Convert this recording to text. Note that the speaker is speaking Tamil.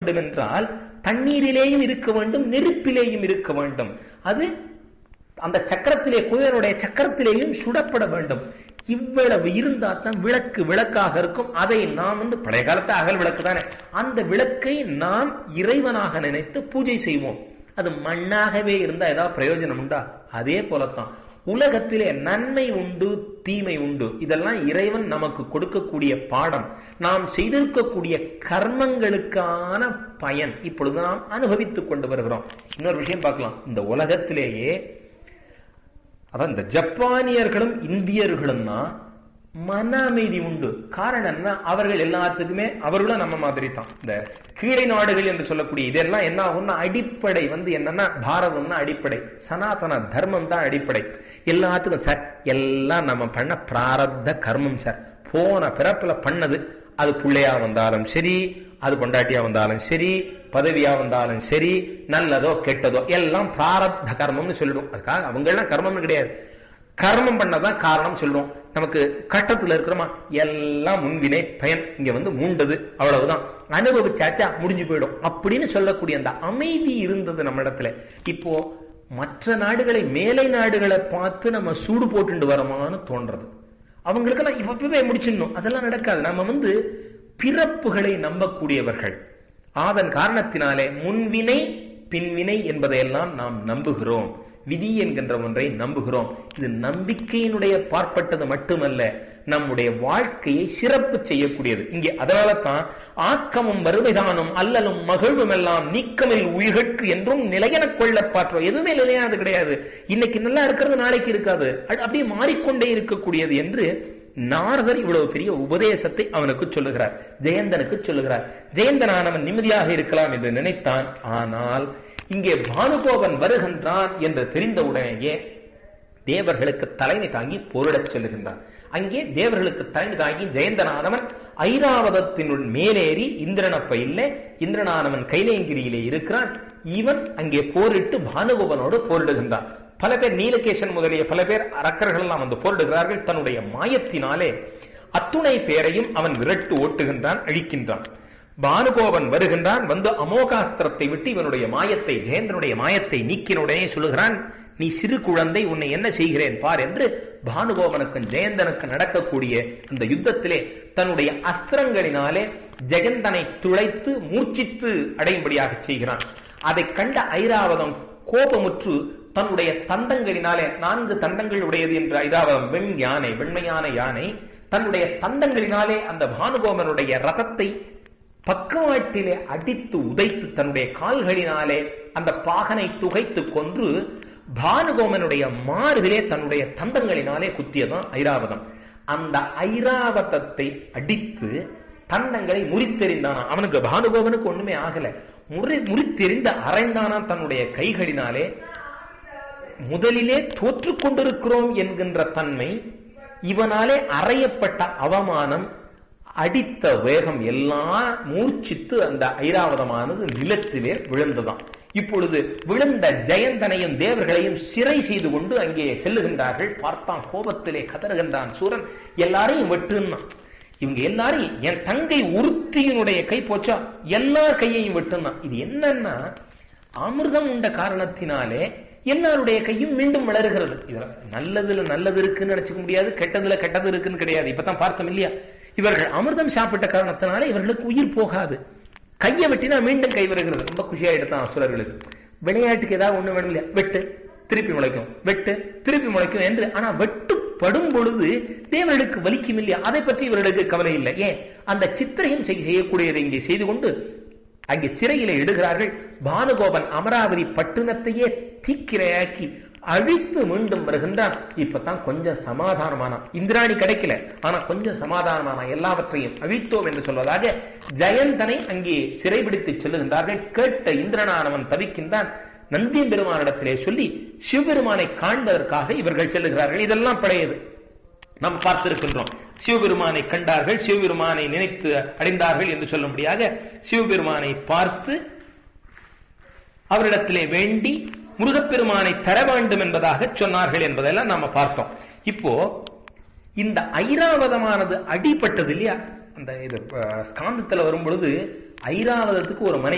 வேண்டும் என்றால் தண்ணீரிலேயும் இருக்க வேண்டும் நெருப்பிலேயும் இருக்க வேண்டும் அது அந்த சக்கரத்திலே குதிரனுடைய சக்கரத்திலேயும் சுடப்பட வேண்டும் இவ்வளவு இருந்தா தான் விளக்கு விளக்காக இருக்கும் அதை நாம் வந்து பழைய காலத்து அகல் விளக்கு தானே அந்த விளக்கை நாம் இறைவனாக நினைத்து பூஜை செய்வோம் அது மண்ணாகவே இருந்தா ஏதாவது பிரயோஜனம் உண்டா அதே போலத்தான் உலகத்திலே நன்மை உண்டு தீமை உண்டு இதெல்லாம் இறைவன் நமக்கு கொடுக்கக்கூடிய பாடம் நாம் செய்திருக்கக்கூடிய கர்மங்களுக்கான பயன் இப்பொழுது நாம் அனுபவித்துக் கொண்டு வருகிறோம் இன்னொரு விஷயம் பார்க்கலாம் இந்த உலகத்திலேயே அதான் இந்த ஜப்பானியர்களும் இந்தியர்களும் தான் மன அமைதி உண்டு காரணம் என்ன அவர்கள் எல்லாத்துக்குமே அவர்களும் நம்ம மாதிரி தான் இந்த கீழை நாடுகள் என்று சொல்லக்கூடிய இதெல்லாம் என்ன ஆகும்னா அடிப்படை வந்து என்னன்னா பாரதம்னா அடிப்படை சனாதன தர்மம் தான் அடிப்படை எல்லாத்துக்கும் சார் எல்லாம் நம்ம பண்ண பிராரத்த கர்மம் சார் போன பிறப்புல பண்ணது அது பிள்ளையா வந்தாலும் சரி அது பொண்டாட்டியா வந்தாலும் சரி பதவியா வந்தாலும் சரி நல்லதோ கெட்டதோ எல்லாம் பிராரத்த கர்மம்னு சொல்லிடும் அதுக்காக அவங்க எல்லாம் கர்மம்னு கிடையாது கர்மம் பண்ணதான் காரணம் சொல்றோம் நமக்கு கட்டத்துல இருக்கிறோமா எல்லாம் முன்வினை பயன் இங்க வந்து மூண்டது அவ்வளவுதான் அனுபவிச்சாச்சா முடிஞ்சு போயிடும் அப்படின்னு சொல்லக்கூடிய அந்த அமைதி இருந்தது நம்ம இடத்துல இப்போ மற்ற நாடுகளை மேலை நாடுகளை பார்த்து நம்ம சூடு போட்டுட்டு வரோமான்னு தோன்றது அவங்களுக்கெல்லாம் இப்பவே முடிச்சிடணும் அதெல்லாம் நடக்காது நம்ம வந்து பிறப்புகளை நம்பக்கூடியவர்கள் அதன் காரணத்தினாலே முன்வினை பின்வினை என்பதையெல்லாம் நாம் நம்புகிறோம் விதி என்கின்ற ஒன்றை நம்புகிறோம் இது நம்பிக்கையினுடைய பார்ப்பட்டது மட்டுமல்ல நம்முடைய வாழ்க்கையை சிறப்பு செய்யக்கூடியது இங்கே அதனால தான் ஆக்கமும் வறுமைதானும் அல்லலும் மகிழ்வும் எல்லாம் நீக்கமில் உயிர்கட்கு என்றும் நிலையென கொள்ள பாற்றோம் எதுவுமே நிலையானது கிடையாது இன்னைக்கு நல்லா இருக்கிறது நாளைக்கு இருக்காது அப்படியே மாறிக்கொண்டே இருக்கக்கூடியது என்று நாரதர் இவ்வளவு பெரிய உபதேசத்தை அவனுக்கு சொல்லுகிறார் ஜெயந்தனுக்கு சொல்லுகிறார் ஜெயந்தனானவன் நிம்மதியாக இருக்கலாம் என்று நினைத்தான் ஆனால் இங்கே பானுகோபன் வருகின்றான் என்று தெரிந்தவுடனேயே தேவர்களுக்கு தலைமை தாங்கி போரிடச் செல்லுகின்றான் அங்கே தேவர்களுக்கு தலைமை தாங்கி ஜெயந்தனானவன் ஐராவதத்தினுள் மேலேறி இந்திரனப்ப இல்லை இந்திரனானவன் கைலேங்கிரியிலே இருக்கிறான் இவன் அங்கே போரிட்டு பானுகோபனோடு போரிடுகின்றான் பல பேர் நீலகேசன் முதலிய பல பேர் அரக்கர்கள் எல்லாம் வந்து போரிடுகிறார்கள் தன்னுடைய மாயத்தினாலே அத்துணை பேரையும் அவன் விரட்டு ஓட்டுகின்றான் அழிக்கின்றான் பானுகோபன் வருகின்றான் வந்து அமோகாஸ்திரத்தை விட்டு இவனுடைய மாயத்தை ஜெயந்தனுடைய மாயத்தை நீக்கினுடனே சொல்லுகிறான் நீ சிறு குழந்தை உன்னை என்ன செய்கிறேன் பார் என்று பானுகோபனுக்கும் ஜெயந்தனுக்கு நடக்கக்கூடிய அந்த யுத்தத்திலே தன்னுடைய அஸ்திரங்களினாலே ஜெயந்தனை துளைத்து மூர்ச்சித்து அடையும்படியாக செய்கிறான் அதை கண்ட ஐராவதம் கோபமுற்று தன்னுடைய தந்தங்களினாலே நான்கு தந்தங்கள் உடையது என்ற ஐராவதம் வெண் யானை வெண்மையான யானை தன்னுடைய தந்தங்களினாலே அந்த பானுகோபனுடைய ரதத்தை பக்கவாட்டிலே அடித்து உதைத்து தன்னுடைய கால்களினாலே அந்த பாகனை துகைத்து கொன்று பானுகோமனுடைய மார்பிலே தன்னுடைய தந்தங்களினாலே குத்தியதான் ஐராவதம் அந்த ஐராவதத்தை அடித்து தந்தங்களை முறித்தெறிந்தானா அவனுக்கு பானுகோபனுக்கு ஒண்ணுமே ஆகல முறி முறித்தெறிந்து அரைந்தானா தன்னுடைய கைகளினாலே முதலிலே தோற்று கொண்டிருக்கிறோம் என்கின்ற தன்மை இவனாலே அறையப்பட்ட அவமானம் அடித்த வேகம் எல்லாம் மூர்ச்சித்து அந்த ஐராவதமானது நிலத்திலே விழுந்ததாம் இப்பொழுது விழுந்த ஜெயந்தனையும் தேவர்களையும் சிறை செய்து கொண்டு அங்கே செல்லுகின்றார்கள் பார்த்தான் கோபத்திலே கதறுகின்றான் சூரன் எல்லாரையும் வெட்டுன்னா இவங்க எல்லாரையும் என் தங்கை உருத்தியினுடைய கை போச்சா எல்லார் கையையும் வெட்டுனா இது என்னன்னா அமிர்தம் உண்ட காரணத்தினாலே எல்லாருடைய கையும் மீண்டும் வளருகிறது இதுல நல்லதுல நல்லது இருக்குன்னு நினைச்சுக்க முடியாது கெட்டதுல கெட்டது இருக்குன்னு கிடையாது இப்பதான் பார்த்தோம் இல்லையா இவர்கள் அமிர்தம் சாப்பிட்ட காரணத்தினால இவர்களுக்கு உயிர் போகாது கையை வெட்டினா மீண்டும் கை வருகிறது ரொம்ப குஷியா எடுத்தான் அசுரர்களுக்கு விளையாட்டுக்கு ஏதாவது ஒண்ணு வேணும் இல்லையா வெட்டு திருப்பி முளைக்கும் வெட்டு திருப்பி முளைக்கும் என்று ஆனா வெட்டுப்படும் பொழுது தேவர்களுக்கு வலிக்கும் இல்லையா அதை பற்றி இவர்களுக்கு கவலை இல்லை ஏன் அந்த சித்திரையும் செய்யக்கூடியதை இங்கே செய்து கொண்டு அங்கே சிறையில இடுகிறார்கள் பானுகோபன் அமராவதி பட்டணத்தையே தீக்கிரையாக்கி அழித்து மீண்டும் வருகின்றான் இப்பதான் கொஞ்சம் சமாதானமானான் இந்திராணி கிடைக்கல ஆனா கொஞ்சம் சமாதானமான எல்லாவற்றையும் அழித்தோம் என்று சொல்வதாக ஜெயந்தனை அங்கே சிறைபிடித்து செல்லுகின்றார்கள் கேட்ட இந்திரனானவன் தவிக்கின்றான் நந்திய பெருமானிடத்திலே சொல்லி சிவபெருமானை காண்பதற்காக இவர்கள் செல்லுகிறார்கள் இதெல்லாம் பழையது நாம் பார்த்திருக்கின்றோம் சிவபெருமானை கண்டார்கள் சிவபெருமானை நினைத்து அடைந்தார்கள் என்று சொல்லும்படியாக சிவபெருமானை பார்த்து அவரிடத்திலே வேண்டி முருகப்பெருமானை தர வேண்டும் என்பதாக சொன்னார்கள் என்பதெல்லாம் நாம பார்த்தோம் இப்போ இந்த ஐராவதமானது அடிபட்டது இல்லையா அந்த இது ஸ்காந்தத்துல வரும் பொழுது ஐராவதத்துக்கு ஒரு மனை